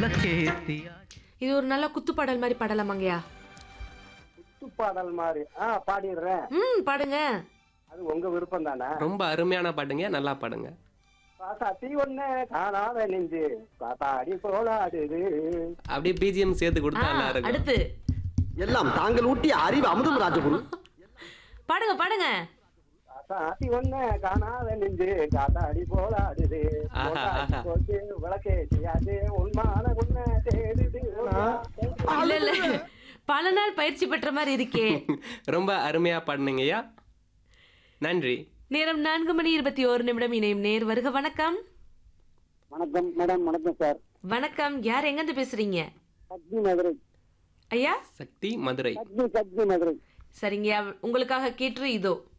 விளக்கேத்தியா இது ஒரு நல்ல குத்துப்பாடல் மாதிரி பாடலாமாங்கய்யா பாடல் மாதிரி ஆ பாடிடுறேன் ம் பாடுங்க அது உங்க விருப்பம் தானே ரொம்ப அருமையான பாட்டுங்க நல்லா பாடுங்க பாசாத்தி ஒண்ணு காணாத நெஞ்சு காத்தாடி போலாடுது அப்படியே பிஜிஎம் சேர்த்து ஆ, கொடுத்தா நல்லா இருக்கும் அடுத்து எல்லாம் தாங்கள் ஊட்டிய அறிவு அமுதம் ராஜகுரு பாடுங்க பாடுங்க காத்தாடி ஒண்ணு காணாத நெஞ்சு காத்தாடி போலாடுது ஆஹா, போட்டாடி ஆஹா. போச்சு விளக்கே செய்யாது உண்மான உன்னை தேடுது இல்ல இல்ல பல நாள் பயிற்சி பெற்ற மாதிரி இருக்கே ரொம்ப அருமையா பாடுனீங்கய்யா நன்றி நேரம் நான்கு மணி இருபத்தி ஒரு நிமிடம் இணையும் நேர் வருக வணக்கம் வணக்கம் மேடம் வணக்கம் சார் வணக்கம் யார் எங்கிருந்து பேசுறீங்க சக்தி மதுரை ஐயா சக்தி மதுரை சக்தி சக்தி மதுரை சரிங்க உங்களுக்காக கேட்டு இதோ